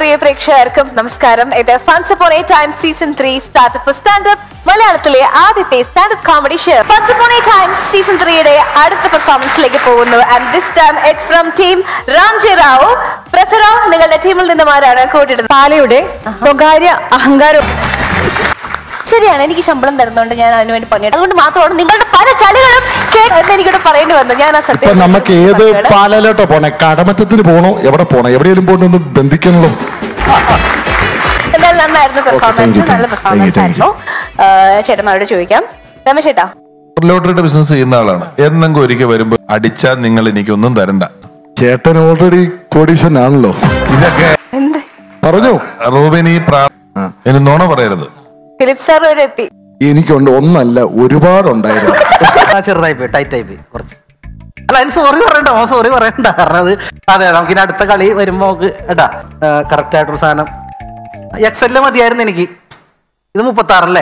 പ്രിയ പ്രേക്ഷകർക്കും നമസ്കാരം ഇത് funs upon a time season three startup standup മലയാളത്തിലെ ആദ്യത്തെ standup comedy show funs upon a time season ത്രീയുടെ അടുത്ത പെർഫോമൻസിലേക്ക് പോകുന്നു and this time it's from team Ramji Rao പ്രസറാവ് നിങ്ങളുടെ ടീമിൽ നിന്നും ആരാണ് കൂട്ടിടുന്നത് പാലയുടെ സ്വകാര്യ അഹങ്കാരം ശരിയാണ് എനിക്ക് ശമ്പളം തരുന്നുണ്ട് ഞാൻ അതിന് വേണ്ടി പണിയെടുക്കും അതുകൊണ്ട് മാത്രമാണ് നിങ്ങളുടെ പല ചളികളും കേട്ടെന്ന് എനിക്കിവിടെ പറയേണ്ടി വന്നു ഞാൻ ആ ഇപ്പൊ സത്യം നമുക്ക് ഏത് പാലയിലോട്ടോ പോണേ കടമറ്റത്തിന് പോണോ എവിടെ പോണോ എവിടെയെങ്കിലും പോയിട്ട് ഒന്ന് ബന്ധിക്കണല്ലോ എന്തായാലും നന്നായിരുന്നു പെർഫോമൻസ് you. നല്ല Thank you, പെർഫോമൻസ് thank ആയിരുന്നു ആ, ചേട്ടന്മാരോട് ചോദിക്കാം രമേശ് ചേട്ടാ ലോട്ടറിയുടെ ബിസിനസ് ചെയ്യുന്ന ആളാണ് എന്നെങ്കിലും ഒരിക്കൽ വരുമ്പോ അടിച്ചാൽ നിങ്ങൾ എനിക്കൊന്നും തരണ്ട ചേട്ടൻ ഓൾറെഡി കോടീശ്വരനാണല്ലോ ഇതൊക്കെ എന്ത് പറഞ്ഞു റൂബിനി പ്രാ ഇനി നുണ പറയരുത് ഫിലിപ്പ് സാർ വരെ എത്തി എനിക്കുണ്ട് ഒന്നല്ല ഒരുപാടുണ്ടായിരുന്നു ആ, ചെറുതായി പോയി ടൈറ്റ് ആയി പോയി കുറച്ച് അല്ല അതിന് സോറി പറയണ്ട അവൻ സോറി പറയണ്ട കാരണം അത് അതെ നമുക്ക് ഇനി അടുത്ത കളി വരുമ്പോ നമുക്ക് എടാ കറക്റ്റ് ആയിട്ടൊരു സാധനം എക്സെല്ല് മതിയായിരുന്നു എനിക്ക് ഇത് മുപ്പത്തി ആറല്ലേ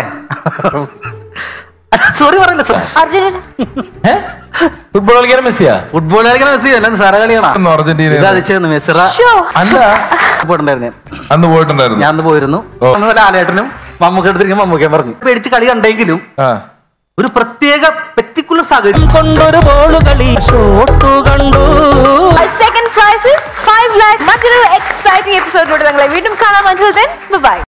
സോറി പറയില്ല സാർ അർജുനൻ ഫുട്ബോൾ കളിക്കാൻ മെസ്സിയാ ഫുട്ബോൾ കളിക്കണ മെസ്സി അല്ല സാറ കളിയാണോ അന്ന് അർജന്റീന ഇത് അടിച്ചു മെസ്സിറ ഷോ അല്ല പോയിട്ടുണ്ടായിരുന്നു ഞാൻ. അന്ന് പോയിട്ടുണ്ടായിരുന്നു ഞാൻ അന്ന് പോയിരുന്നു ഓ. അന്ന് ലാലേട്ടനും മമ്മൂക്ക എടുത്തിരിക്കും മമ്മൂക്കയും പറഞ്ഞു പേടിച്ച് കളി കണ്ടെങ്കിലും ആ ഒരു പ്രത്യേക പെർട്ടിക്കുലർ സാഹചര്യം കൊണ്ടൊരു ബോൾ കളി ഷോട്ട് കണ്ടു സെക്കൻഡ് പ്രൈസസ് ഫൈവ് ലാക്ക് മറ്റൊരു എക്സൈറ്റിംഗ് എപ്പിസോഡിലൂടെ ഞങ്ങളെ വീണ്ടും കാണാൻ പറ്റുന്നത് ബൈ